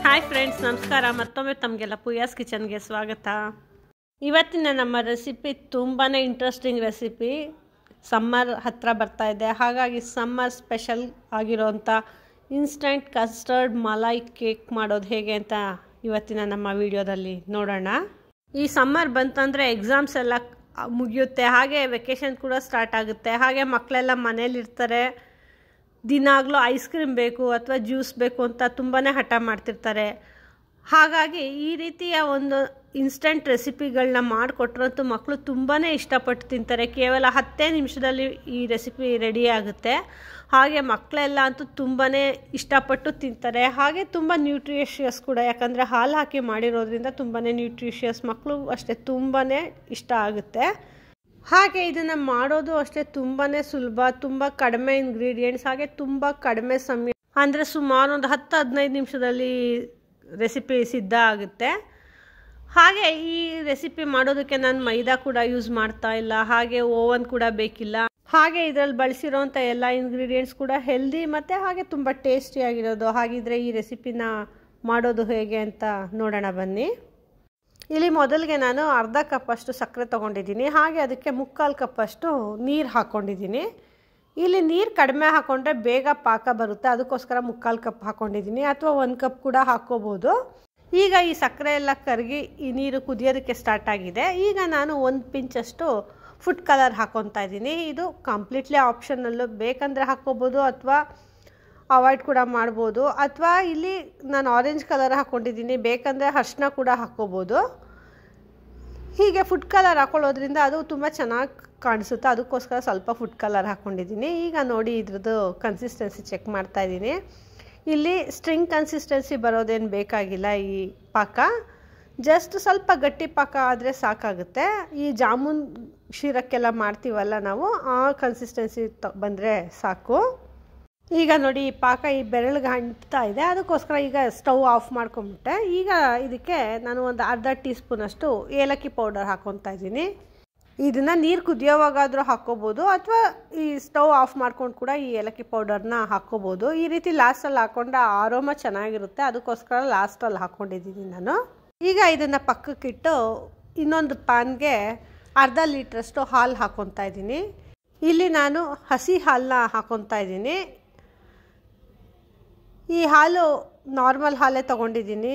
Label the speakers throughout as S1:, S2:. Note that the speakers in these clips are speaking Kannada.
S1: ಹಾಯ್ ಫ್ರೆಂಡ್ಸ್ ನಮಸ್ಕಾರ ಮತ್ತೊಮ್ಮೆ ತಮಗೆಲ್ಲ ಪುಯಾಸ್ ಕಿಚನ್ಗೆ ಸ್ವಾಗತ ಇವತ್ತಿನ ನಮ್ಮ ರೆಸಿಪಿ ತುಂಬಾ ಇಂಟ್ರೆಸ್ಟಿಂಗ್ ರೆಸಿಪಿ ಸಮ್ಮರ್ ಹತ್ತಿರ ಬರ್ತಾ ಇದೆ ಹಾಗಾಗಿ ಸಮ್ಮರ್ ಸ್ಪೆಷಲ್ ಆಗಿರೋಂಥ ಇನ್ಸ್ಟಂಟ್ ಕಸ್ಟರ್ಡ್ ಮಲಾಯ್ ಕೇಕ್ ಮಾಡೋದು ಹೇಗೆ ಅಂತ ಇವತ್ತಿನ ನಮ್ಮ ವಿಡಿಯೋದಲ್ಲಿ ನೋಡೋಣ ಈ ಸಮ್ಮರ್ ಬಂತಂದರೆ ಎಕ್ಸಾಮ್ಸ್ ಎಲ್ಲ ಮುಗಿಯುತ್ತೆ ಹಾಗೆ ವೆಕೇಷನ್ ಕೂಡ ಸ್ಟಾರ್ಟ್ ಆಗುತ್ತೆ ಹಾಗೆ ಮಕ್ಕಳೆಲ್ಲ ಮನೇಲಿರ್ತಾರೆ ದಿನಾಗಲೂ ಐಸ್ ಕ್ರೀಮ್ ಬೇಕು ಅಥವಾ ಜ್ಯೂಸ್ ಬೇಕು ಅಂತ ತುಂಬಾ ಹಠ ಮಾಡ್ತಿರ್ತಾರೆ ಹಾಗಾಗಿ ಈ ರೀತಿಯ ಒಂದು ಇನ್ಸ್ಟಂಟ್ ರೆಸಿಪಿಗಳನ್ನ ಮಾಡಿಕೊಟ್ರಂತೂ ಮಕ್ಕಳು ತುಂಬಾ ಇಷ್ಟಪಟ್ಟು ತಿಂತಾರೆ ಕೇವಲ ಹತ್ತೇ ನಿಮಿಷದಲ್ಲಿ ಈ ರೆಸಿಪಿ ರೆಡಿ ಆಗುತ್ತೆ ಹಾಗೆ ಮಕ್ಕಳೆಲ್ಲ ಅಂತೂ ತುಂಬಾ ಇಷ್ಟಪಟ್ಟು ತಿಂತಾರೆ ಹಾಗೆ ತುಂಬ ನ್ಯೂಟ್ರಿಷಿಯಸ್ ಕೂಡ ಯಾಕಂದರೆ ಹಾಲು ಹಾಕಿ ಮಾಡಿರೋದ್ರಿಂದ ತುಂಬಾ ನ್ಯೂಟ್ರಿಷಿಯಸ್ ಮಕ್ಕಳು ಅಷ್ಟೇ ತುಂಬಾ ಇಷ್ಟ ಆಗುತ್ತೆ ಹಾಗೆ ಇದನ್ನು ಮಾಡೋದು ಅಷ್ಟೇ ತುಂಬಾ ಸುಲಭ ತುಂಬ ಕಡಿಮೆ ಇಂಗ್ರೀಡಿಯೆಂಟ್ಸ್ ಹಾಗೆ ತುಂಬ ಕಡಿಮೆ ಸಮಯ ಅಂದರೆ ಸುಮಾರು ಒಂದು ಹತ್ತು ಹದಿನೈದು ನಿಮಿಷದಲ್ಲಿ ರೆಸಿಪಿ ಸಿದ್ಧ ಆಗುತ್ತೆ ಹಾಗೆ ಈ ರೆಸಿಪಿ ಮಾಡೋದಕ್ಕೆ ನಾನು ಮೈದಾ ಕೂಡ ಯೂಸ್ ಮಾಡ್ತಾ ಇಲ್ಲ ಹಾಗೆ ಓವನ್ ಕೂಡ ಬೇಕಿಲ್ಲ ಹಾಗೆ ಇದರಲ್ಲಿ ಬಳಸಿರೋಂಥ ಎಲ್ಲ ಇಂಗ್ರೀಡಿಯೆಂಟ್ಸ್ ಕೂಡ ಹೆಲ್ದಿ ಮತ್ತು ಹಾಗೆ ತುಂಬ ಟೇಸ್ಟಿಯಾಗಿರೋದು ಹಾಗಿದ್ರೆ ಈ ರೆಸಿಪಿನ ಮಾಡೋದು ಹೇಗೆ ಅಂತ ನೋಡೋಣ ಬನ್ನಿ ಇಲ್ಲಿ ಮೊದಲಿಗೆ ನಾನು ಅರ್ಧ ಕಪ್ಪಷ್ಟು ಸಕ್ಕರೆ ತೊಗೊಂಡಿದ್ದೀನಿ ಹಾಗೆ ಅದಕ್ಕೆ ಮುಕ್ಕಾಲು ಕಪ್ಪಷ್ಟು ನೀರು ಹಾಕ್ಕೊಂಡಿದ್ದೀನಿ ಇಲ್ಲಿ ನೀರು ಕಡಿಮೆ ಹಾಕ್ಕೊಂಡ್ರೆ ಬೇಗ ಪಾಕ ಬರುತ್ತೆ ಅದಕ್ಕೋಸ್ಕರ ಮುಕ್ಕಾಲು ಕಪ್ ಹಾಕ್ಕೊಂಡಿದ್ದೀನಿ ಅಥವಾ ಒಂದು ಕಪ್ ಕೂಡ ಹಾಕ್ಕೋಬೋದು ಈಗ ಈ ಸಕ್ಕರೆ ಎಲ್ಲ ಕರಗಿ ಈ ನೀರು ಕುದಿಯೋದಕ್ಕೆ ಸ್ಟಾರ್ಟ್ ಆಗಿದೆ ಈಗ ನಾನು ಒಂದು ಪಿಂಚಷ್ಟು ಫುಡ್ ಕಲರ್ ಹಾಕ್ಕೊತಾ ಇದ್ದೀನಿ ಇದು ಕಂಪ್ಲೀಟ್ಲಿ ಆಪ್ಷನಲ್ಲು ಬೇಕಂದರೆ ಹಾಕ್ಕೋಬೋದು ಅಥವಾ ಅವಾಯ್ಡ್ ಕೂಡ ಮಾಡ್ಬೋದು ಅಥವಾ ಇಲ್ಲಿ ನಾನು ಆರೆಂಜ್ ಕಲರ್ ಹಾಕ್ಕೊಂಡಿದ್ದೀನಿ ಬೇಕಂದರೆ ಅರ್ಶಿನ ಕೂಡ ಹಾಕ್ಕೋಬೋದು ಹೀಗೆ ಫುಡ್ ಕಲರ್ ಹಾಕೊಳ್ಳೋದ್ರಿಂದ ಅದು ತುಂಬ ಚೆನ್ನಾಗಿ ಕಾಣಿಸುತ್ತೆ ಅದಕ್ಕೋಸ್ಕರ ಸ್ವಲ್ಪ ಫುಡ್ ಕಲರ್ ಹಾಕ್ಕೊಂಡಿದ್ದೀನಿ ಈಗ ನೋಡಿ ಇದ್ರದ್ದು ಕನ್ಸಿಸ್ಟೆನ್ಸಿ ಚೆಕ್ ಮಾಡ್ತಾ ಇದ್ದೀನಿ ಇಲ್ಲಿ ಸ್ಟ್ರಿಂಗ್ ಕನ್ಸಿಸ್ಟೆನ್ಸಿ ಬರೋದೇನು ಬೇಕಾಗಿಲ್ಲ ಈ ಪಾಕ ಜಸ್ಟ್ ಸ್ವಲ್ಪ ಗಟ್ಟಿ ಪಾಕ ಆದರೆ ಸಾಕಾಗುತ್ತೆ ಈ ಜಾಮೂನ್ ಶೀರಕ್ಕೆಲ್ಲ ಮಾಡ್ತೀವಲ್ಲ ನಾವು ಆ ಕನ್ಸಿಸ್ಟೆನ್ಸಿ ತ ಬಂದರೆ ಸಾಕು ಈಗ ನೋಡಿ ಈ ಪಾಕ ಈ ಬೆರಳಿಗೆ ಅಂಟ್ತಾ ಇದೆ ಅದಕ್ಕೋಸ್ಕರ ಈಗ ಸ್ಟವ್ ಆಫ್ ಮಾಡ್ಕೊಂಬಿಟ್ಟೆ ಈಗ ಇದಕ್ಕೆ ನಾನು ಒಂದು ಅರ್ಧ ಟೀ ಸ್ಪೂನಷ್ಟು ಏಲಕ್ಕಿ ಪೌಡರ್ ಹಾಕ್ಕೊತಾ ಇದ್ದೀನಿ ಇದನ್ನು ನೀರು ಕುದಿಯೋವಾಗಾದರೂ ಹಾಕ್ಕೋಬೋದು ಅಥವಾ ಈ ಸ್ಟವ್ ಆಫ್ ಮಾಡ್ಕೊಂಡು ಕೂಡ ಈ ಏಲಕ್ಕಿ ಪೌಡರ್ನ ಹಾಕ್ಕೋಬೋದು ಈ ರೀತಿ ಲಾಸ್ಟಲ್ಲಿ ಹಾಕ್ಕೊಂಡ್ರೆ ಆರೋಮ ಚೆನ್ನಾಗಿರುತ್ತೆ ಅದಕ್ಕೋಸ್ಕರ ಲಾಸ್ಟಲ್ಲಿ ಹಾಕ್ಕೊಂಡಿದ್ದೀನಿ ನಾನು ಈಗ ಇದನ್ನು ಪಕ್ಕಕ್ಕಿಟ್ಟು ಇನ್ನೊಂದು ಪ್ಯಾನ್ಗೆ ಅರ್ಧ ಲೀಟ್ರಷ್ಟು ಹಾಲು ಹಾಕ್ಕೊತಾ ಇದ್ದೀನಿ ಇಲ್ಲಿ ನಾನು ಹಸಿ ಹಾಲನ್ನ ಹಾಕ್ಕೊತಾ ಇದ್ದೀನಿ ಈ ಹಾಲು ನಾರ್ಮಲ್ ಹಾಲೇ ತೊಗೊಂಡಿದ್ದೀನಿ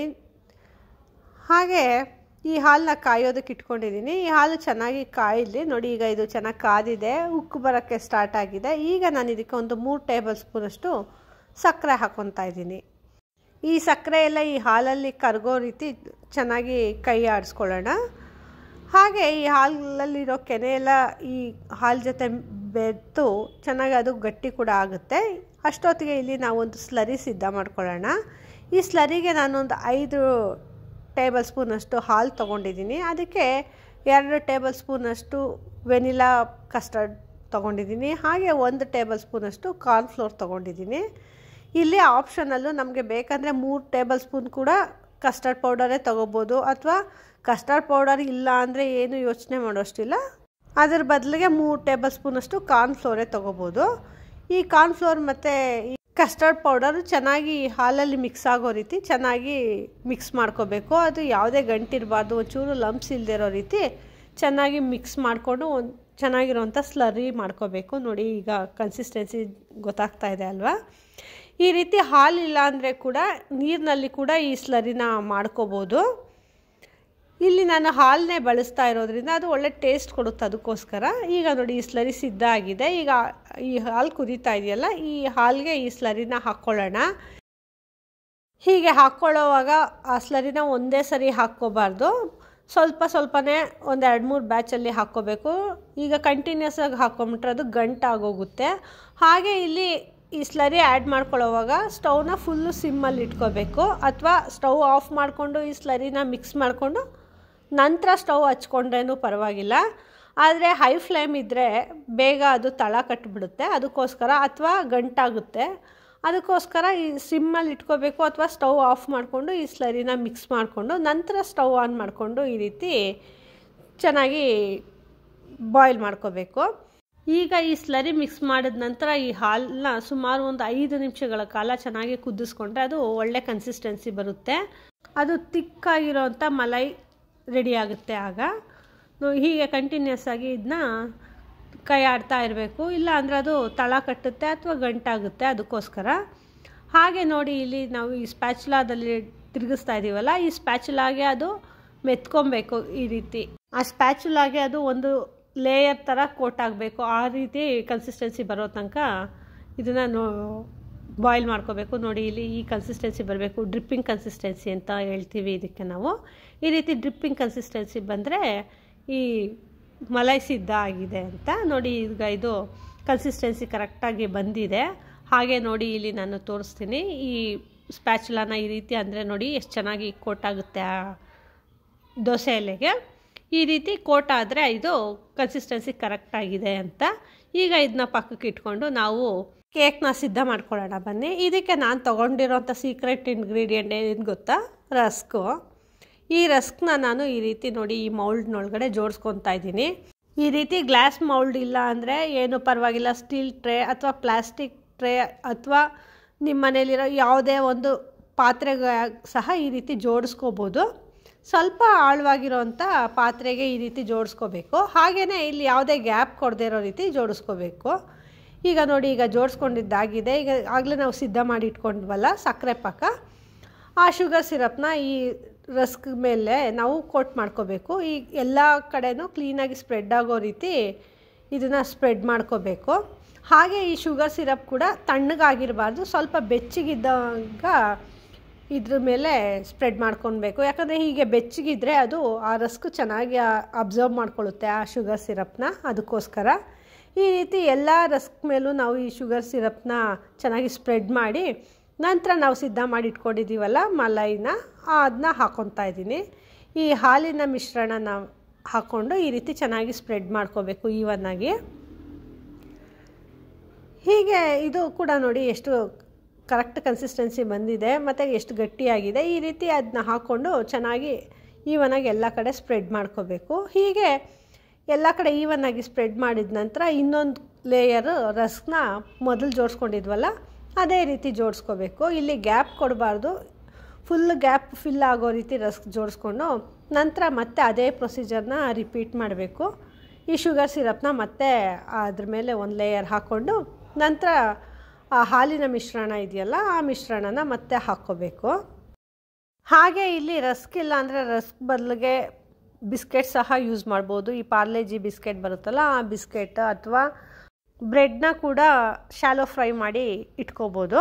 S1: ಹಾಗೆ ಈ ಹಾಲನ್ನ ಕಾಯೋದಕ್ಕೆ ಇಟ್ಕೊಂಡಿದ್ದೀನಿ ಈ ಹಾಲು ಚೆನ್ನಾಗಿ ಕಾಯಲಿ ನೋಡಿ ಈಗ ಇದು ಚೆನ್ನಾಗಿ ಕಾದಿದೆ ಉಕ್ಕು ಬರೋಕ್ಕೆ ಸ್ಟಾರ್ಟ್ ಆಗಿದೆ ಈಗ ನಾನು ಇದಕ್ಕೆ ಒಂದು ಮೂರು ಟೇಬಲ್ ಸ್ಪೂನಷ್ಟು ಸಕ್ಕರೆ ಹಾಕ್ಕೊತಾ ಇದ್ದೀನಿ ಈ ಸಕ್ಕರೆ ಎಲ್ಲ ಈ ಹಾಲಲ್ಲಿ ಕರಗೋ ರೀತಿ ಚೆನ್ನಾಗಿ ಕೈ ಆಡಿಸ್ಕೊಳ್ಳೋಣ ಹಾಗೆ ಈ ಹಾಲಲ್ಲಿರೋ ಕೆನೆ ಎಲ್ಲ ಈ ಹಾಲು ಜೊತೆ ಬೆರೆತು ಚೆನ್ನಾಗಿ ಅದು ಗಟ್ಟಿ ಕೂಡ ಆಗುತ್ತೆ ಅಷ್ಟೊತ್ತಿಗೆ ಇಲ್ಲಿ ನಾವೊಂದು ಸ್ಲರಿ ಸಿದ್ಧ ಮಾಡ್ಕೊಳ್ಳೋಣ ಈ ಸ್ಲರಿಗೆ ನಾನೊಂದು ಐದು ಟೇಬಲ್ ಸ್ಪೂನಷ್ಟು ಹಾಲು ತೊಗೊಂಡಿದ್ದೀನಿ ಅದಕ್ಕೆ ಎರಡು ಟೇಬಲ್ ಸ್ಪೂನಷ್ಟು ವೆನಿಲಾ ಕಸ್ಟರ್ಡ್ ತೊಗೊಂಡಿದ್ದೀನಿ ಹಾಗೆ ಒಂದು ಟೇಬಲ್ ಸ್ಪೂನಷ್ಟು ಕಾರ್ನ್ಫ್ಲೋರ್ ತೊಗೊಂಡಿದ್ದೀನಿ ಇಲ್ಲಿ ಆಪ್ಷನಲ್ಲು ನಮಗೆ ಬೇಕಂದರೆ ಮೂರು ಟೇಬಲ್ ಸ್ಪೂನ್ ಕೂಡ ಕಸ್ಟರ್ಡ್ ಪೌಡರೇ ತೊಗೋಬೋದು ಅಥವಾ ಕಸ್ಟರ್ಡ್ ಪೌಡರ್ ಇಲ್ಲ ಅಂದರೆ ಏನು ಯೋಚನೆ ಮಾಡೋಷ್ಟಿಲ್ಲ ಅದ್ರ ಬದಲಿಗೆ ಮೂರು ಟೇಬಲ್ ಸ್ಪೂನಷ್ಟು ಕಾರ್ನ್ಫ್ಲೋರೇ ತೊಗೋಬೋದು ಈ ಕಾರ್ನ್ಫ್ಲೋರ್ ಮತ್ತು ಈ ಕಸ್ಟರ್ಡ್ ಪೌಡರು ಚೆನ್ನಾಗಿ ಹಾಲಲ್ಲಿ ಮಿಕ್ಸ್ ಆಗೋ ರೀತಿ ಚೆನ್ನಾಗಿ ಮಿಕ್ಸ್ ಮಾಡ್ಕೋಬೇಕು ಅದು ಯಾವುದೇ ಗಂಟಿರಬಾರ್ದು ಒಂಚೂರು ಲಂಪ್ಸ್ ಇಲ್ಲದಿರೋ ರೀತಿ ಚೆನ್ನಾಗಿ ಮಿಕ್ಸ್ ಮಾಡಿಕೊಂಡು ಒಂದು ಚೆನ್ನಾಗಿರೋಂಥ ಸ್ಲರಿ ಮಾಡ್ಕೋಬೇಕು ನೋಡಿ ಈಗ ಕನ್ಸಿಸ್ಟೆನ್ಸಿ ಗೊತ್ತಾಗ್ತಾ ಇದೆ ಅಲ್ವಾ ಈ ರೀತಿ ಹಾಲಿಲ್ಲ ಅಂದರೆ ಕೂಡ ನೀರಿನಲ್ಲಿ ಕೂಡ ಈ ಸ್ಲರಿನ ಮಾಡ್ಕೋಬೋದು ಇಲ್ಲಿ ನಾನು ಹಾಲನ್ನೇ ಬಳಸ್ತಾ ಇರೋದ್ರಿಂದ ಅದು ಒಳ್ಳೆ ಟೇಸ್ಟ್ ಕೊಡುತ್ತೆ ಅದಕ್ಕೋಸ್ಕರ ಈಗ ನೋಡಿ ಈ ಸ್ಲರಿ ಸಿದ್ಧ ಆಗಿದೆ ಈಗ ಈ ಹಾಲು ಕುದೀತಾ ಇದೆಯಲ್ಲ ಈ ಹಾಲಿಗೆ ಈ ಸ್ಲರಿನ ಹಾಕ್ಕೊಳ್ಳೋಣ ಹೀಗೆ ಹಾಕ್ಕೊಳ್ಳೋವಾಗ ಆ ಸ್ಲರಿನ ಒಂದೇ ಸರಿ ಹಾಕ್ಕೋಬಾರ್ದು ಸ್ವಲ್ಪ ಸ್ವಲ್ಪನೇ ಒಂದು ಎರಡು ಮೂರು ಬ್ಯಾಚಲ್ಲಿ ಹಾಕ್ಕೋಬೇಕು ಈಗ ಕಂಟಿನ್ಯೂಸ್ ಆಗಿ ಹಾಕ್ಕೊಂಬಿಟ್ರೆ ಅದು ಗಂಟಾಗೋಗುತ್ತೆ ಹಾಗೆ ಇಲ್ಲಿ ಈ ಸ್ಲರಿ ಆ್ಯಡ್ ಮಾಡ್ಕೊಳ್ಳೋವಾಗ ಸ್ಟವ್ನ ಫುಲ್ಲು ಸಿಮ್ಮಲ್ಲಿ ಇಟ್ಕೋಬೇಕು ಅಥವಾ ಸ್ಟವ್ ಆಫ್ ಮಾಡಿಕೊಂಡು ಈ ಸ್ಲರಿನ ಮಿಕ್ಸ್ ಮಾಡಿಕೊಂಡು ನಂತರ ಸ್ಟವ್ ಹಚ್ಕೊಂಡ್ರೇನೂ ಪರವಾಗಿಲ್ಲ ಆದರೆ ಹೈ ಫ್ಲೇಮ್ ಇದ್ದರೆ ಬೇಗ ಅದು ತಳ ಕಟ್ಟಿಬಿಡುತ್ತೆ ಅದಕ್ಕೋಸ್ಕರ ಅಥವಾ ಗಂಟಾಗುತ್ತೆ ಅದಕ್ಕೋಸ್ಕರ ಈ ಸಿಮ್ಮಲ್ಲಿ ಇಟ್ಕೋಬೇಕು ಅಥವಾ ಸ್ಟವ್ ಆಫ್ ಮಾಡಿಕೊಂಡು ಈ ಸ್ಲರಿನ ಮಿಕ್ಸ್ ಮಾಡಿಕೊಂಡು ನಂತರ ಸ್ಟವ್ ಆನ್ ಮಾಡಿಕೊಂಡು ಈ ರೀತಿ ಚೆನ್ನಾಗಿ ಬಾಯ್ಲ್ ಮಾಡ್ಕೋಬೇಕು ಈಗ ಈ ಸ್ಲರಿ ಮಿಕ್ಸ್ ಮಾಡಿದ ನಂತರ ಈ ಹಾಲನ್ನ ಸುಮಾರು ಒಂದು ಐದು ನಿಮಿಷಗಳ ಕಾಲ ಚೆನ್ನಾಗಿ ಕುದಿಸ್ಕೊಂಡ್ರೆ ಅದು ಒಳ್ಳೆ ಕನ್ಸಿಸ್ಟೆನ್ಸಿ ಬರುತ್ತೆ ಅದು ತಿಕ್ಕಾಗಿರೋಂಥ ಮಲೈ ರೆಡಿ ಆಗುತ್ತೆ ಆಗ ಹೀಗೆ ಕಂಟಿನ್ಯೂಸ್ ಆಗಿ ಇದನ್ನ ಕೈ ಆಡ್ತಾ ಇರಬೇಕು ಇಲ್ಲ ಅಂದರೆ ಅದು ತಳ ಕಟ್ಟುತ್ತೆ ಅಥವಾ ಗಂಟಾಗುತ್ತೆ ಅದಕ್ಕೋಸ್ಕರ ಹಾಗೆ ನೋಡಿ ಇಲ್ಲಿ ನಾವು ಈ ಸ್ಪ್ಯಾಚುಲಾದಲ್ಲಿ ತಿರುಗಿಸ್ತಾ ಇದ್ದೀವಲ್ಲ ಈ ಸ್ಪ್ಯಾಚುಲಾಗೆ ಅದು ಮೆತ್ಕೊಬೇಕು ಈ ರೀತಿ ಆ ಸ್ಪ್ಯಾಚುಲಾಗೆ ಅದು ಒಂದು ಲೇಯರ್ ಥರ ಕೋಟ್ ಆಗಬೇಕು ಆ ರೀತಿ ಕನ್ಸಿಸ್ಟೆನ್ಸಿ ಬರೋ ತನಕ ಇದನ್ನು ನೋ ಬಾಯ್ಲ್ ಮಾಡ್ಕೋಬೇಕು ನೋಡಿ ಇಲ್ಲಿ ಈ ಕನ್ಸಿಸ್ಟೆನ್ಸಿ ಬರಬೇಕು ಡ್ರಿಪ್ಪಿಂಗ್ ಕನ್ಸಿಸ್ಟೆನ್ಸಿ ಅಂತ ಹೇಳ್ತೀವಿ ಇದಕ್ಕೆ ನಾವು ಈ ರೀತಿ ಡ್ರಿಪ್ಪಿಂಗ್ ಕನ್ಸಿಸ್ಟೆನ್ಸಿ ಬಂದರೆ ಈ ಮಲೈ ಸಿದ್ಧ ಆಗಿದೆ ಅಂತ ನೋಡಿ ಈಗ ಇದು ಕನ್ಸಿಸ್ಟೆನ್ಸಿ ಕರೆಕ್ಟಾಗಿ ಬಂದಿದೆ ಹಾಗೆ ನೋಡಿ ಇಲ್ಲಿ ನಾನು ತೋರಿಸ್ತೀನಿ ಈ ಸ್ಪ್ಯಾಚುಲಾನ ಈ ರೀತಿ ಅಂದರೆ ನೋಡಿ ಎಷ್ಟು ಚೆನ್ನಾಗಿ ಕೋಟ್ ಆಗುತ್ತೆ ಆ ದೋಸೆ ಎಲೆಗೆ ಈ ರೀತಿ ಕೋಟ್ ಆದರೆ ಇದು ಕನ್ಸಿಸ್ಟೆನ್ಸಿ ಕರೆಕ್ಟಾಗಿದೆ ಅಂತ ಈಗ ಇದನ್ನ ಪಕ್ಕಕ್ಕೆ ಇಟ್ಕೊಂಡು ನಾವು ಕೇಕ್ನ ಸಿದ್ಧ ಮಾಡ್ಕೊಳ್ಳೋಣ ಬನ್ನಿ ಇದಕ್ಕೆ ನಾನು ತೊಗೊಂಡಿರೋಂಥ ಸೀಕ್ರೆಟ್ ಇಂಗ್ರೀಡಿಯೆಂಟ್ ಏನೇನು ಗೊತ್ತಾ ರಸ್ಕು ಈ ರಸ್ಕ್ನ ನಾನು ಈ ರೀತಿ ನೋಡಿ ಈ ಮೌಲ್ಡ್ನೊಳಗಡೆ ಜೋಡಿಸ್ಕೊತಾ ಇದ್ದೀನಿ ಈ ರೀತಿ ಗ್ಲಾಸ್ ಮೌಲ್ಡ್ ಇಲ್ಲ ಅಂದರೆ ಏನು ಪರವಾಗಿಲ್ಲ ಸ್ಟೀಲ್ ಟ್ರೇ ಅಥವಾ ಪ್ಲಾಸ್ಟಿಕ್ ಟ್ರೇ ಅಥವಾ ನಿಮ್ಮ ಮನೇಲಿರೋ ಯಾವುದೇ ಒಂದು ಪಾತ್ರೆಗೆ ಸಹ ಈ ರೀತಿ ಜೋಡಿಸ್ಕೋಬೋದು ಸ್ವಲ್ಪ ಆಳವಾಗಿರೋಂಥ ಪಾತ್ರೆಗೆ ಈ ರೀತಿ ಜೋಡಿಸ್ಕೋಬೇಕು ಹಾಗೆಯೇ ಇಲ್ಲಿ ಯಾವುದೇ ಗ್ಯಾಪ್ ಕೊಡದೇ ಇರೋ ರೀತಿ ಜೋಡಿಸ್ಕೋಬೇಕು ಈಗ ನೋಡಿ ಈಗ ಜೋಡಿಸ್ಕೊಂಡಿದ್ದಾಗಿದೆ ಈಗ ಆಗಲೇ ನಾವು ಸಿದ್ಧ ಮಾಡಿ ಇಟ್ಕೊಂಡ್ವಲ್ಲ ಸಕ್ಕರೆ ಪಾಕ ಆ ಶುಗರ್ ಸಿರಪ್ನ ಈ ರಸ್ಕ್ ಮೇಲೆ ನಾವು ಕೋಟ್ ಮಾಡ್ಕೋಬೇಕು ಈ ಎಲ್ಲ ಕಡೆನೂ ಕ್ಲೀನಾಗಿ ಸ್ಪ್ರೆಡ್ ಆಗೋ ರೀತಿ ಇದನ್ನು ಸ್ಪ್ರೆಡ್ ಮಾಡ್ಕೋಬೇಕು ಹಾಗೆ ಈ ಶುಗರ್ ಸಿರಪ್ ಕೂಡ ತಣ್ಣಗಾಗಿರಬಾರ್ದು ಸ್ವಲ್ಪ ಬೆಚ್ಚಗಿದ್ದಾಗ ಇದ್ರ ಮೇಲೆ ಸ್ಪ್ರೆಡ್ ಮಾಡ್ಕೊಳ್ಬೇಕು ಯಾಕಂದರೆ ಹೀಗೆ ಬೆಚ್ಚಗಿದ್ರೆ ಅದು ಆ ರಸ್ಕ್ ಚೆನ್ನಾಗಿ ಅಬ್ಸರ್ವ್ ಮಾಡ್ಕೊಳ್ಳುತ್ತೆ ಆ ಶುಗರ್ ಸಿರಪ್ನ ಅದಕ್ಕೋಸ್ಕರ ಈ ರೀತಿ ಎಲ್ಲ ರಸ್ಕ್ ಮೇಲೂ ನಾವು ಈ ಶುಗರ್ ಸಿರಪ್ನ ಚೆನ್ನಾಗಿ ಸ್ಪ್ರೆಡ್ ಮಾಡಿ ನಂತರ ನಾವು ಸಿದ್ಧ ಮಾಡಿ ಇಟ್ಕೊಂಡಿದ್ದೀವಲ್ಲ ಮಲೈನ ಅದನ್ನ ಹಾಕ್ಕೊತಾ ಇದ್ದೀನಿ ಈ ಹಾಲಿನ ಮಿಶ್ರಣನ ಹಾಕ್ಕೊಂಡು ಈ ರೀತಿ ಚೆನ್ನಾಗಿ ಸ್ಪ್ರೆಡ್ ಮಾಡ್ಕೋಬೇಕು ಈವನ್ನಾಗಿ ಹೀಗೆ ಇದು ಕೂಡ ನೋಡಿ ಎಷ್ಟು ಕರೆಕ್ಟ್ ಕನ್ಸಿಸ್ಟೆನ್ಸಿ ಬಂದಿದೆ ಮತ್ತು ಎಷ್ಟು ಗಟ್ಟಿಯಾಗಿದೆ ಈ ರೀತಿ ಅದನ್ನ ಹಾಕ್ಕೊಂಡು ಚೆನ್ನಾಗಿ ಈವನಾಗಿ ಎಲ್ಲ ಕಡೆ ಸ್ಪ್ರೆಡ್ ಮಾಡ್ಕೋಬೇಕು ಹೀಗೆ ಎಲ್ಲ ಕಡೆ ಈವನ್ನಾಗಿ ಸ್ಪ್ರೆಡ್ ಮಾಡಿದ ನಂತರ ಇನ್ನೊಂದು ಲೇಯರು ರಸ್ಕ್ನ ಮೊದಲು ಜೋಡಿಸ್ಕೊಂಡಿದ್ವಲ್ಲ ಅದೇ ರೀತಿ ಜೋಡಿಸ್ಕೋಬೇಕು ಇಲ್ಲಿ ಗ್ಯಾಪ್ ಕೊಡಬಾರ್ದು ಫುಲ್ ಗ್ಯಾಪ್ ಫಿಲ್ ಆಗೋ ರೀತಿ ರಸ್ಕ್ ಜೋಡಿಸ್ಕೊಂಡು ನಂತರ ಮತ್ತೆ ಅದೇ ಪ್ರೊಸೀಜರ್ನ ರಿಪೀಟ್ ಮಾಡಬೇಕು ಈ ಶುಗರ್ ಸಿರಪ್ನ ಮತ್ತೆ ಅದ್ರ ಮೇಲೆ ಒಂದು ಲೇಯರ್ ಹಾಕ್ಕೊಂಡು ನಂತರ ಆ ಹಾಲಿನ ಮಿಶ್ರಣ ಇದೆಯಲ್ಲ ಆ ಮಿಶ್ರಣನ ಮತ್ತೆ ಹಾಕ್ಕೋಬೇಕು ಹಾಗೆ ಇಲ್ಲಿ ರಸ್ಕ್ ಇಲ್ಲ ಅಂದರೆ ರಸ್ಕ್ ಬದಲಿಗೆ ಬಿಸ್ಕೆಟ್ ಸಹ ಯೂಸ್ ಮಾಡ್ಬೋದು ಈ ಪಾರ್ಲೇಜಿ ಬಿಸ್ಕೆಟ್ ಬರುತ್ತಲ್ಲ ಆ ಬಿಸ್ಕೆಟ್ ಅಥವಾ ಬ್ರೆಡ್ನ ಕೂಡ ಶಾಲೋ ಫ್ರೈ ಮಾಡಿ ಇಟ್ಕೋಬೋದು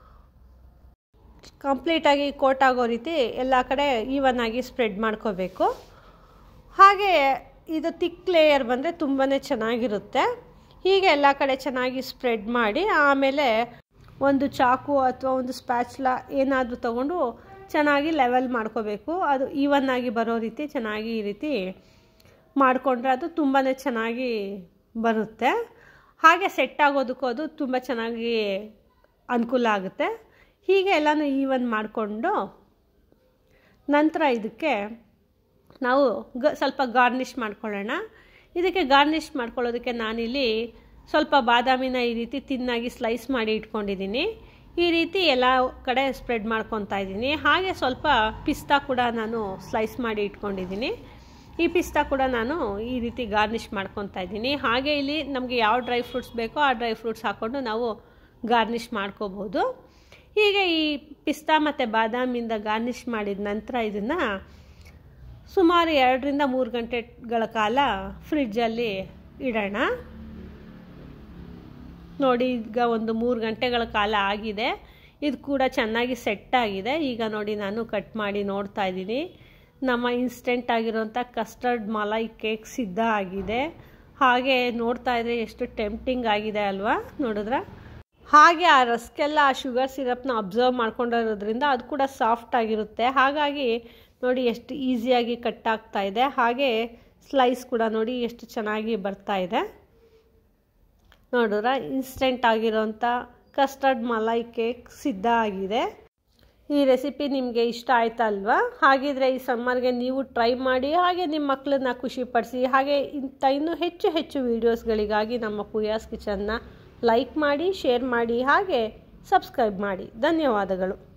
S1: ಕಂಪ್ಲೀಟಾಗಿ ಕೋಟ್ ಆಗೋ ರೀತಿ ಎಲ್ಲ ಕಡೆ ಈವನ್ ಆಗಿ ಸ್ಪ್ರೆಡ್ ಮಾಡ್ಕೋಬೇಕು ಹಾಗೆ ಇದು ತಿಕ್ ಲೇಯರ್ ಬಂದರೆ ತುಂಬಾ ಚೆನ್ನಾಗಿರುತ್ತೆ ಹೀಗೆ ಎಲ್ಲ ಕಡೆ ಚೆನ್ನಾಗಿ ಸ್ಪ್ರೆಡ್ ಮಾಡಿ ಆಮೇಲೆ ಒಂದು ಚಾಕು ಅಥವಾ ಒಂದು ಸ್ಪ್ಯಾಚ್ಲ ಏನಾದರೂ ತಗೊಂಡು ಚೆನ್ನಾಗಿ ಲೆವೆಲ್ ಮಾಡ್ಕೋಬೇಕು ಅದು ಈವನ್ ಆಗಿ ಬರೋ ರೀತಿ ಚೆನ್ನಾಗಿ ಈ ರೀತಿ ಮಾಡಿಕೊಂಡ್ರೆ ಅದು ತುಂಬಾ ಚೆನ್ನಾಗಿ ಬರುತ್ತೆ ಹಾಗೆ ಸೆಟ್ ಆಗೋದಕ್ಕೂ ಅದು ತುಂಬ ಚೆನ್ನಾಗಿ ಅನುಕೂಲ ಆಗುತ್ತೆ ಹೀಗೆ ಎಲ್ಲನೂ ಈವನ್ ಮಾಡಿಕೊಂಡು ನಂತರ ಇದಕ್ಕೆ ನಾವು ಗ ಸ್ವಲ್ಪ ಗಾರ್ನಿಷ್ ಮಾಡ್ಕೊಳ್ಳೋಣ ಇದಕ್ಕೆ ಗಾರ್ನಿಷ್ ಮಾಡ್ಕೊಳ್ಳೋದಕ್ಕೆ ನಾನಿಲ್ಲಿ ಸ್ವಲ್ಪ ಬಾದಾಮಿನ ಈ ರೀತಿ ತಿನ್ನಾಗಿ ಸ್ಲೈಸ್ ಮಾಡಿ ಇಟ್ಕೊಂಡಿದ್ದೀನಿ ಈ ರೀತಿ ಎಲ್ಲ ಕಡೆ ಸ್ಪ್ರೆಡ್ ಮಾಡ್ಕೊತಾ ಇದ್ದೀನಿ ಹಾಗೆ ಸ್ವಲ್ಪ ಪಿಸ್ತಾ ಕೂಡ ನಾನು ಸ್ಲೈಸ್ ಮಾಡಿ ಇಟ್ಕೊಂಡಿದ್ದೀನಿ ಈ ಪಿಸ್ತಾ ಕೂಡ ನಾನು ಈ ರೀತಿ ಗಾರ್ನಿಷ್ ಮಾಡ್ಕೊತಾ ಇದ್ದೀನಿ ಹಾಗೆ ಇಲ್ಲಿ ನಮಗೆ ಯಾವ ಡ್ರೈ ಫ್ರೂಟ್ಸ್ ಬೇಕೋ ಆ ಡ್ರೈ ಫ್ರೂಟ್ಸ್ ಹಾಕ್ಕೊಂಡು ನಾವು ಗಾರ್ನಿಷ್ ಮಾಡ್ಕೋಬೋದು ಹೀಗೆ ಈ ಪಿಸ್ತಾ ಮತ್ತು ಬಾದಾಮಿಂದ ಗಾರ್ನಿಷ್ ಮಾಡಿದ ನಂತರ ಇದನ್ನು ಸುಮಾರು ಎರಡರಿಂದ ಮೂರು ಗಂಟೆಗಳ ಕಾಲ ಫ್ರಿಡ್ಜಲ್ಲಿ ಇಡೋಣ ನೋಡಿ ಈಗ ಒಂದು ಮೂರು ಗಂಟೆಗಳ ಕಾಲ ಆಗಿದೆ ಇದು ಕೂಡ ಚೆನ್ನಾಗಿ ಸೆಟ್ ಆಗಿದೆ ಈಗ ನೋಡಿ ನಾನು ಕಟ್ ಮಾಡಿ ನೋಡ್ತಾ ಇದ್ದೀನಿ ನಮ್ಮ ಇನ್ಸ್ಟೆಂಟ್ ಆಗಿರೋಂಥ ಕಸ್ಟರ್ಡ್ ಮಲೈ ಕೇಕ್ ಸಿದ್ಧ ಆಗಿದೆ ಹಾಗೆ ನೋಡ್ತಾ ಇದ್ರೆ ಎಷ್ಟು ಟೆಂಪ್ಟಿಂಗ್ ಆಗಿದೆ ಅಲ್ವಾ ನೋಡಿದ್ರ ಹಾಗೆ ಆ ರಸ್ಕೆಲ್ಲ ಆ ಶುಗರ್ ಸಿರಪ್ನ ಅಬ್ಸರ್ವ್ ಮಾಡ್ಕೊಂಡಿರೋದ್ರಿಂದ ಅದು ಕೂಡ ಸಾಫ್ಟ್ ಆಗಿರುತ್ತೆ ಹಾಗಾಗಿ ನೋಡಿ ಎಷ್ಟು ಈಸಿಯಾಗಿ ಕಟ್ ಆಗ್ತಾ ಇದೆ ಹಾಗೆ ಸ್ಲೈಸ್ ಕೂಡ ನೋಡಿ ಎಷ್ಟು ಚೆನ್ನಾಗಿ ಬರ್ತಾ ಇದೆ ನೋಡಿದ್ರ ಇನ್ಸ್ಟೆಂಟ್ ಆಗಿರೋಂಥ ಕಸ್ಟರ್ಡ್ ಮಲೈ ಕೇಕ್ ಸಿದ್ಧ ಆಗಿದೆ ಈ ರೆಸಿಪಿ ನಿಮಗೆ ಇಷ್ಟ ಆಯ್ತಾ ಅಲ್ವಾ ಹಾಗಿದ್ರೆ ಈ ಸಮ್ಮರ್ಗೆ ನೀವು ಟ್ರೈ ಮಾಡಿ ಹಾಗೆ ನಿಮ್ಮ ಮಕ್ಕಳನ್ನ ಖುಷಿಪಡಿಸಿ ಹಾಗೆ ಇಂಥ ಇನ್ನೂ ಹೆಚ್ಚು ಹೆಚ್ಚು ವೀಡಿಯೋಸ್ಗಳಿಗಾಗಿ ನಮ್ಮ ಪೂಯಾಸ್ ಕಿಚನ್ನ ಲೈಕ್ ಮಾಡಿ ಶೇರ್ ಮಾಡಿ ಹಾಗೆ ಸಬ್ಸ್ಕ್ರೈಬ್ ಮಾಡಿ ಧನ್ಯವಾದಗಳು